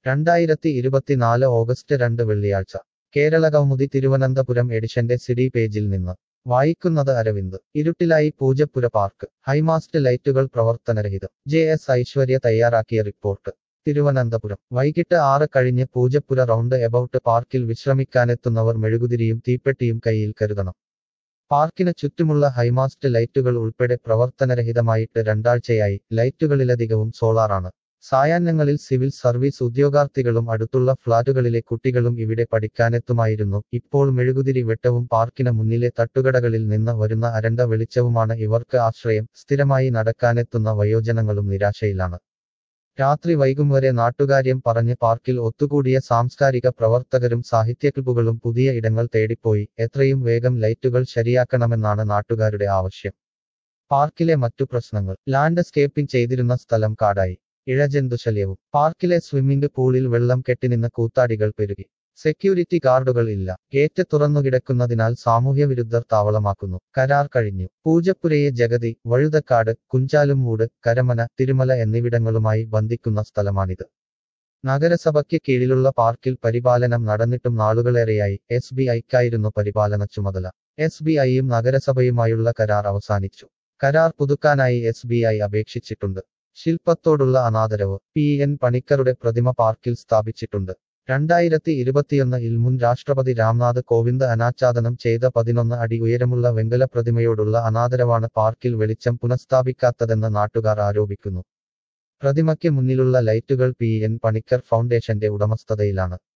രണ്ടായിരത്തി ഇരുപത്തിനാല് ഓഗസ്റ്റ് രണ്ട് വെള്ളിയാഴ്ച കേരള കൗമുദി തിരുവനന്തപുരം എഡിഷന്റെ സിഡി പേജിൽ നിന്ന് വായിക്കുന്നത് അരവിന്ദ് ഇരുട്ടിലായി പൂജപ്പുര പാർക്ക് ഹൈമാസ്റ്റ് ലൈറ്റുകൾ പ്രവർത്തനരഹിതം ജെ എസ് ഐശ്വര്യ തയ്യാറാക്കിയ റിപ്പോർട്ട് തിരുവനന്തപുരം വൈകിട്ട് ആറ് കഴിഞ്ഞ് പൂജപ്പുര റൗണ്ട് എബൌട്ട് പാർക്കിൽ വിശ്രമിക്കാനെത്തുന്നവർ മെഴുകുതിരിയും തീപ്പെട്ടിയും കയ്യിൽ കരുതണം പാർക്കിന് ചുറ്റുമുള്ള ഹൈമാസ്റ്റ് ലൈറ്റുകൾ ഉൾപ്പെടെ പ്രവർത്തനരഹിതമായിട്ട് രണ്ടാഴ്ചയായി ലൈറ്റുകളിലധികവും സോളാറാണ് സായാഹ്നങ്ങളിൽ സിവിൽ സർവീസ് ഉദ്യോഗാർത്ഥികളും അടുത്തുള്ള ഫ്ളാറ്റുകളിലെ കുട്ടികളും ഇവിടെ പഠിക്കാനെത്തുമായിരുന്നു ഇപ്പോൾ മെഴുകുതിരി വെട്ടവും പാർക്കിന് മുന്നിലെ തട്ടുകടകളിൽ നിന്ന് വരുന്ന അരണ്ട വെളിച്ചവുമാണ് ഇവർക്ക് ആശ്രയം സ്ഥിരമായി നടക്കാനെത്തുന്ന വയോജനങ്ങളും നിരാശയിലാണ് രാത്രി വൈകും വരെ നാട്ടുകാര്യം പറഞ്ഞ് പാർക്കിൽ ഒത്തുകൂടിയ സാംസ്കാരിക പ്രവർത്തകരും സാഹിത്യക്ലബുകളും പുതിയ ഇടങ്ങൾ തേടിപ്പോയി എത്രയും വേഗം ലൈറ്റുകൾ ശരിയാക്കണമെന്നാണ് നാട്ടുകാരുടെ ആവശ്യം പാർക്കിലെ മറ്റു പ്രശ്നങ്ങൾ ലാൻഡ്സ്കേപ്പിംഗ് ചെയ്തിരുന്ന സ്ഥലം കാടായി ഇഴജന്തുശല്യവും പാർക്കിലെ സ്വിമ്മിംഗ് പൂളിൽ വെള്ളം കെട്ടിനിന്ന് കൂത്താടികൾ പെരുകി സെക്യൂരിറ്റി ഗാർഡുകൾ ഇല്ല ഗേറ്റ് തുറന്നുകിടക്കുന്നതിനാൽ സാമൂഹ്യവിരുദ്ധർ താവളമാക്കുന്നു കരാർ കഴിഞ്ഞു പൂജപ്പുരയെ ജഗതി വഴുതക്കാട് കുഞ്ചാലുംമൂട് കരമന തിരുമല എന്നിവിടങ്ങളുമായി ബന്ധിക്കുന്ന സ്ഥലമാണിത് നഗരസഭയ്ക്ക് കീഴിലുള്ള പാർക്കിൽ പരിപാലനം നടന്നിട്ടും നാളുകളേറെയായി എസ് ബി ഐക്കായിരുന്നു പരിപാലന ചുമതല എസ് ബി ഐയും നഗരസഭയുമായുള്ള കരാർ അവസാനിച്ചു കരാർ പുതുക്കാനായി എസ് ബി ഐ അപേക്ഷിച്ചിട്ടുണ്ട് ശില്പത്തോടുള്ള അനാദരവ് പി എൻ പണിക്കരുടെ പ്രതിമ പാർക്കിൽ സ്ഥാപിച്ചിട്ടുണ്ട് രണ്ടായിരത്തി ഇരുപത്തിയൊന്നിൽ മുൻ രാഷ്ട്രപതി രാംനാഥ് കോവിന്ദ് അനാച്ഛാദനം ചെയ്ത പതിനൊന്ന് അടി ഉയരമുള്ള വെങ്കല പ്രതിമയോടുള്ള അനാദരവാണ് പാർക്കിൽ വെളിച്ചം പുനഃസ്ഥാപിക്കാത്തതെന്ന് നാട്ടുകാർ ആരോപിക്കുന്നു പ്രതിമയ്ക്ക് മുന്നിലുള്ള ലൈറ്റുകൾ പി എൻ പണിക്കർ ഫൗണ്ടേഷന്റെ ഉടമസ്ഥതയിലാണ്